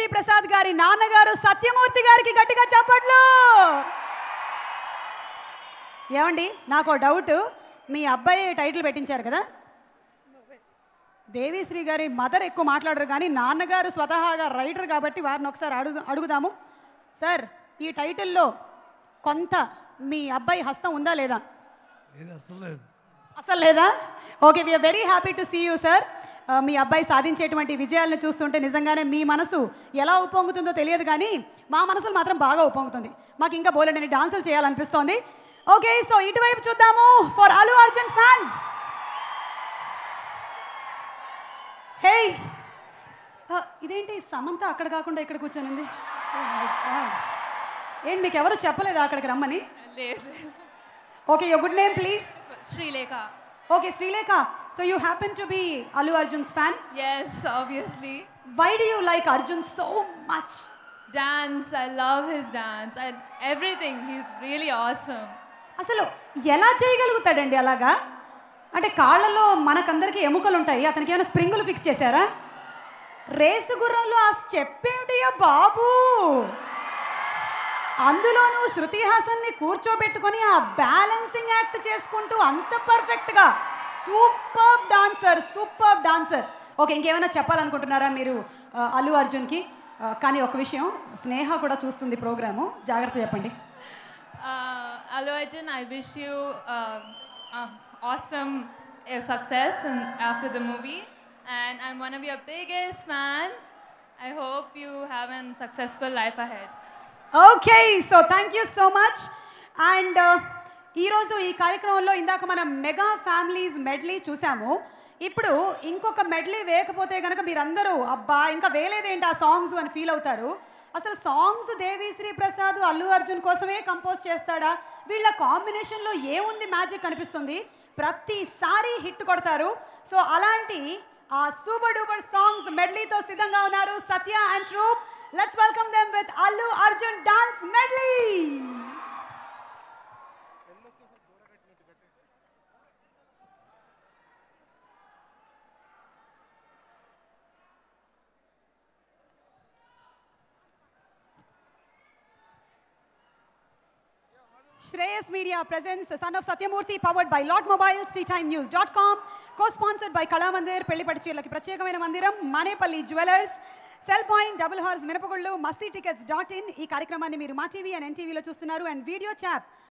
దేవిశ్రీ ప్రసాద్ గారి నాన్నగారు సత్యమూర్తి గారికి గట్టిగా చెప్పట్లు ఏమండి నాకు ఓ డౌట్ మీ అబ్బాయి టైటిల్ పెట్టించారు కదా దేవిశ్రీ గారి మదర్ ఎక్కువ మాట్లాడరు కానీ నాన్నగారు స్వతహాగా రైటర్ కాబట్టి వారిని ఒకసారి అడుగు అడుగుదాము సార్ ఈ టైటిల్లో కొంత మీ అబ్బాయి హస్తం ఉందా లేదా ఇది అసలు లేదు అసలు లేదా okay we are very happy to see you sir మీ అబ్బాయి సాధించేటువంటి విజయాలను చూస్తుంటే నిజంగానే మీ మనసు ఎలా ఉప్పొంగుతుందో తెలియదు కానీ మా మనసులు మాత్రం బాగా ఉప్పొంగుతుంది మాకు ఇంకా బోలెడని డాన్సులు చేయాలనిపిస్తోంది ఓకే సో ఇటువైపు చూద్దాము for Allu Arjun fans hey ఇదేంటి సమంత అక్కడ కాకుండా ఇక్కడ కూర్చొనింది Oh my God. ఏంటి మీకు ఎవరు చెప్పలేదా అక్కడికి రమ్మని లేదు okay your good name please Srilekha Okay, Srilekha. So you happen to be Allu Arjun's fan. Yes obviously Why do you like Arjun so much? Dance I love his dance and everything he's really awesome అసలు ఎలా చేయగలుగుతాడండి అలాగా అంటే కాళ్ళలో మనకందరికీ ఎముకలు ఉంటాయి అతనికి ఏమైనా స్ప్రింగులు ఫిక్స్ చేశారా రేసు గుర్రంలో ఆ స్టెప్ ఏమిటయ్యా బాబు అందులోనూ శృతి హాసన్ని కూర్చోబెట్టుకొని ఆ బ్యాలెన్సింగ్ యాక్ట్ చేసుకుంటూ అంత పర్ఫెక్ట్గా super dancer super dancer okay ఇంకేమైనా చెప్పాలనుకుంటున్నారా మీరు ఆ, అల్లు అర్జున్కి ఆ, కానీ ఒక విషయం స్నేహ కూడా చూస్తుంది ప్రోగ్రాము జాగ్రత్త చెప్పండి Allu Arjun, I wish you uh, uh, awesome uh, success in, after the movie. And I'm one of your biggest fans. I hope you have a successful life ahead. Okay so thank you so much and ఈరోజు ఈ కార్యక్రమంలో ఇందాక మనం mega families medley చూసాము ఇప్పుడు ఇంకొక medley వేయకపోతే కనుక మీరందరూ అబ్బా ఇంకా వేయలేదేంటి ఆ సాంగ్స్ అని ఫీల్ అవుతారు అసలు సాంగ్స్ దేవిశ్రీ ప్రసాద్ అల్లు అర్జున్ కోసమే కంపోజ్ చేస్తాడా వీళ్ళ కాంబినేషన్లో ఏముంది మ్యాజిక్ అనిపిస్తుంది ప్రతిసారి హిట్ కొడతారు సో అలాంటి ఆ సూపర్ డూపర్ సాంగ్స్ మెడ్లీతో సిద్ధంగా ఉన్నారు Satya and troupe let's welcome them with Allu Arjun dance medley Shreyas Media presents Son of Satyamurthy powered by Lot Mobiles, TeaTimeNews.com, co-sponsored by Kalamandir, పెళ్లిపడి చీరలకి ప్రత్యేకమైన మందిరం Manepally jewellers cell point double horse మినపగుళ్ళు మస్తీ టికెట్స్ డాట్ ఇన్ ఈ కార్యక్రమాన్ని మీరు మా టీవీ అండ్ ఎన్టీవీలో చూస్తున్నారు అండ్ వీడియో చాప్